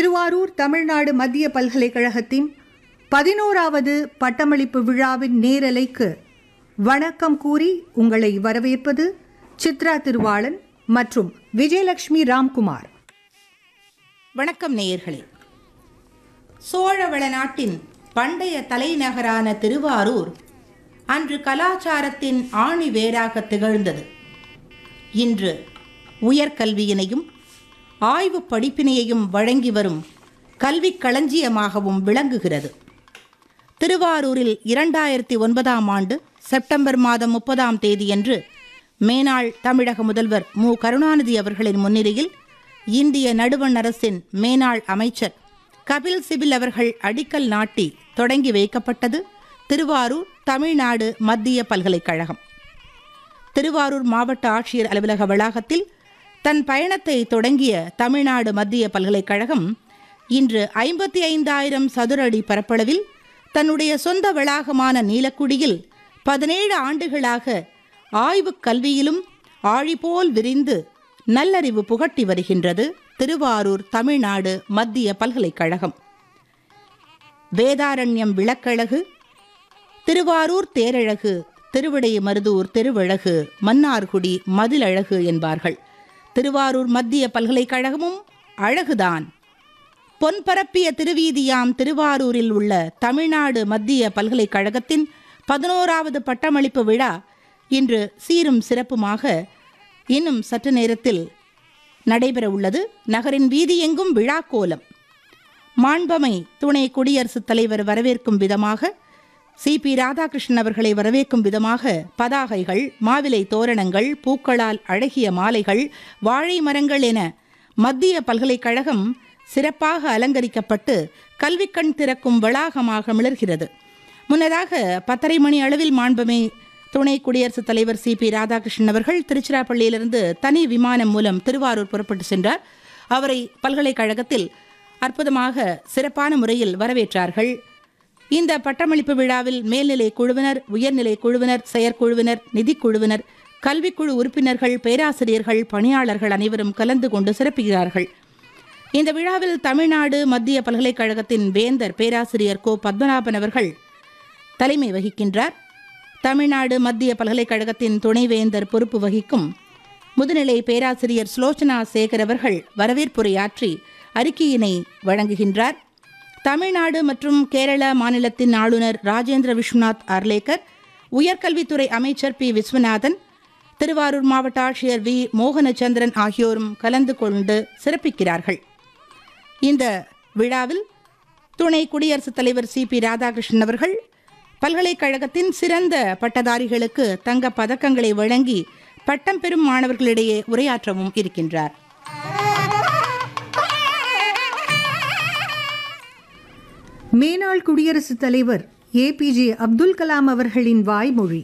திருவாரூர் தமிழ்நாடு மத்திய பல்கலைக்கழகத்தின் பதினோராவது பட்டமளிப்பு விழாவின் நேரலைக்கு வணக்கம் கூறி உங்களை வரவேற்பது சித்ரா திருவாளன் மற்றும் விஜயலட்சுமி ராம்குமார் வணக்கம் நேயர்களே சோழவள நாட்டின் பண்டைய தலைநகரான திருவாரூர் அன்று கலாச்சாரத்தின் ஆணி வேராக திகழ்ந்தது இன்று உயர்கல்வியினையும் ஆய்வு படிப்பினையையும் வழங்கி வரும் கல்விக் களஞ்சியமாகவும் விளங்குகிறது திருவாரூரில் இரண்டாயிரத்தி ஒன்பதாம் ஆண்டு செப்டம்பர் மாதம் முப்பதாம் தேதியன்று மேனாள் தமிழக முதல்வர் மு கருணாநிதி அவர்களின் முன்னிலையில் இந்திய நடுவண் அரசின் மேனாள் அமைச்சர் கபில் சிபில் அவர்கள் அடிக்கல் நாட்டி தொடங்கி வைக்கப்பட்டது திருவாரூர் தமிழ்நாடு மத்திய பல்கலைக்கழகம் திருவாரூர் மாவட்ட ஆட்சியர் அலுவலக வளாகத்தில் தன் பயணத்தை தொடங்கிய தமிழ்நாடு மத்திய பல்கலைக்கழகம் இன்று ஐம்பத்தி ஐந்தாயிரம் சதுர அடி பரப்பளவில் தன்னுடைய சொந்த வளாகமான நீலக்குடியில் பதினேழு ஆண்டுகளாக ஆய்வுக் கல்வியிலும் ஆழிபோல் விரிந்து நல்லறிவு புகட்டி வருகின்றது திருவாரூர் தமிழ்நாடு மத்திய பல்கலைக்கழகம் வேதாரண்யம் விளக்கழகு திருவாரூர் தேரழகு திருவிடை மருதூர் திருவழகு மன்னார்குடி மதிலழகு என்பார்கள் திருவாரூர் மத்திய பல்கலைக்கழகமும் அழகுதான் பொன் பரப்பிய திருவீதியாம் திருவாரூரில் உள்ள தமிழ்நாடு மத்திய பல்கலைக்கழகத்தின் பதினோராவது பட்டமளிப்பு விழா இன்று சீரும் சிறப்புமாக இன்னும் சற்று நேரத்தில் நடைபெற உள்ளது நகரின் வீதியெங்கும் விழாக்கோலம் மாண்பமை துணை குடியரசுத் தலைவர் வரவேற்கும் விதமாக சி பி ராதாகிருஷ்ணன் அவர்களை வரவேற்கும் விதமாக பதாகைகள் மாவிலை தோரணங்கள் பூக்களால் அழகிய மாலைகள் வாழை மரங்கள் என மத்திய பல்கலைக்கழகம் சிறப்பாக அலங்கரிக்கப்பட்டு கல்விக்கண் திறக்கும் வளாகமாக மிளர்கிறது முன்னதாக பத்தரை மணி அளவில் மாண்பமை துணை குடியரசுத் தலைவர் சி பி ராதாகிருஷ்ணன் அவர்கள் திருச்சிராப்பள்ளியிலிருந்து தனி விமானம் மூலம் திருவாரூர் புறப்பட்டு சென்றார் அவரை பல்கலைக்கழகத்தில் அற்புதமாக சிறப்பான முறையில் வரவேற்றார்கள் இந்த பட்டமளிப்பு விழாவில் மேல்நிலை குழுவினர் உயர்நிலை குழுவினர் செயற்குழுவினர் நிதிக்குழுவினர் கல்விக்குழு உறுப்பினர்கள் பேராசிரியர்கள் பணியாளர்கள் அனைவரும் கலந்து கொண்டு சிறப்புகிறார்கள் இந்த விழாவில் தமிழ்நாடு மத்திய பல்கலைக்கழகத்தின் வேந்தர் பேராசிரியர் கோ பத்மநாபன் அவர்கள் தலைமை வகிக்கின்றார் தமிழ்நாடு மத்திய பல்கலைக்கழகத்தின் துணைவேந்தர் பொறுப்பு வகிக்கும் முதுநிலை பேராசிரியர் ஸ்லோச்சனா சேகர் அவர்கள் வரவேற்புரையாற்றி அறிக்கையினை வழங்குகின்றார் தமிழ்நாடு மற்றும் கேரள மாநிலத்தின் ஆளுநர் ராஜேந்திர விஸ்வநாத் அர்லேக்கர் உயர்கல்வித்துறை அமைச்சர் பி விஸ்வநாதன் திருவாரூர் மாவட்ட ஆட்சியர் வி மோகனச்சந்திரன் ஆகியோரும் கலந்து கொண்டு சிறப்பிக்கிறார்கள் இந்த விழாவில் துணை குடியரசுத் தலைவர் சி பி ராதாகிருஷ்ணன் அவர்கள் பல்கலைக்கழகத்தின் சிறந்த பட்டதாரிகளுக்கு தங்க பதக்கங்களை வழங்கி பட்டம் பெறும் மாணவர்களிடையே உரையாற்றவும் இருக்கின்றார் மேனாள் குடியரசுத் தலைவர் ஏபிஜே அப்துல் கலாம் அவர்களின் வாய்மொழி